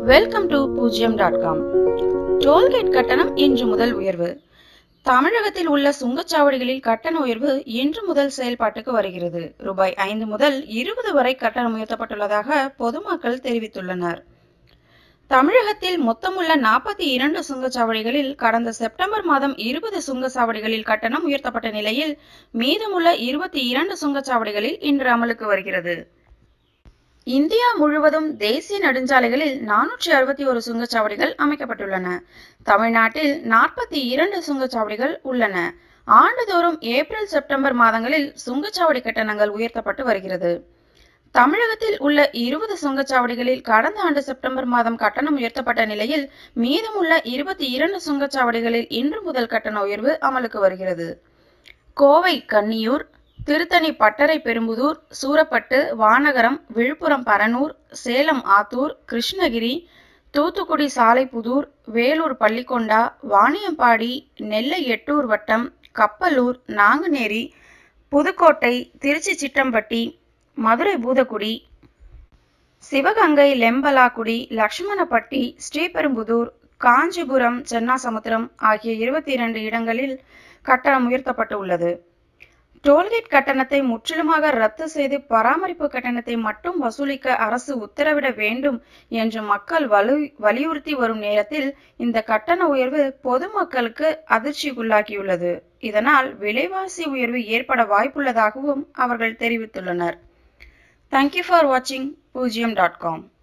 welcome to பூஜ்ஜியம் dot com tollgate கட்டணம் இன்று முதல் உயர்வு தமிழகத்தில் உள்ள சுங்கச்சாவடிகளில் கட்டண உயர்வு இன்று முதல் செயல்பாட்டுக்கு வருகிறது ரூபாய் ஐந்து முதல் இருபது வரை கட்டணம் உயர்த்தப்பட்டுள்ளதாக பொதுமக்கள் தெரிவித்துள்ளனர் தமிழகத்தில் மொத்தமுள்ள நாற்பத்தி இரண்டு சுங்கச்சாவடிகளில் கடந்த செப்டம்பர் மாதம் இருபது சுங்கச்சாவடிகளில் கட்டணம் உயர்த்தப்பட்ட நிலையில் மீதமுள்ள இருபத்தி இரண்டு சுங்கச்சாவடிகளில் இன்று அமலுக்கு வருகிறது இந்தியா முழுவதும் தேசிய நெடுஞ்சாலைகளில் நானூற்றி அறுபத்தி ஒரு சுங்கச்சாவடிகள் அமைக்கப்பட்டுள்ளன தமிழ்நாட்டில் நாற்பத்தி இரண்டு சுங்கச்சாவடிகள் உள்ளன ஆண்டுதோறும் ஏப்ரல் செப்டம்பர் மாதங்களில் சுங்கச்சாவடி கட்டணங்கள் உயர்த்தப்பட்டு வருகிறது தமிழகத்தில் உள்ள இருபது சுங்கச்சாவடிகளில் கடந்த ஆண்டு செப்டம்பர் மாதம் கட்டணம் உயர்த்தப்பட்ட நிலையில் மீதமுள்ள இருபத்தி இரண்டு சுங்கச்சாவடிகளில் இன்று முதல் கட்டண உயர்வு அமலுக்கு வருகிறது கோவை கன்னியூர் திருத்தணி பட்டறை பெரும்புதூர் சூரப்பட்டு வானகரம் விழுப்புரம் பரனூர் சேலம் ஆத்தூர் கிருஷ்ணகிரி தூத்துக்குடி சாலைப்புதூர் வேலூர் பள்ளிக்கொண்டா வாணியம்பாடி நெல்லை எட்டூர் வட்டம் கப்பலூர் நாங்குநேரி புதுக்கோட்டை திருச்சி சிட்டம்பட்டி மதுரை பூதக்குடி சிவகங்கை லெம்பலாக்குடி லட்சுமணப்பட்டி ஸ்ரீபெரும்புதூர் காஞ்சிபுரம் சென்னாசமுத்திரம் ஆகிய இருபத்தி இரண்டு இடங்களில் கட்டணம் உயர்த்தப்பட்டு உள்ளது டோல்கேட் கட்டணத்தை முற்றிலுமாக ரத்து செய்து பராமரிப்பு கட்டணத்தை மட்டும் வசூலிக்க அரசு உத்தரவிட வேண்டும் என்று மக்கள் வலு வலியுறுத்தி வரும் நேரத்தில் இந்த கட்டண உயர்வு பொதுமக்களுக்கு அதிர்ச்சிக்குள்ளாக்கியுள்ளது இதனால் விலைவாசி உயர்வு ஏற்பட வாய்ப்புள்ளதாகவும் அவர்கள் தெரிவித்துள்ளனர் தேங்க்யூ ஃபார் வாட்சிங் பூஜ்ஜியம் டாட் காம்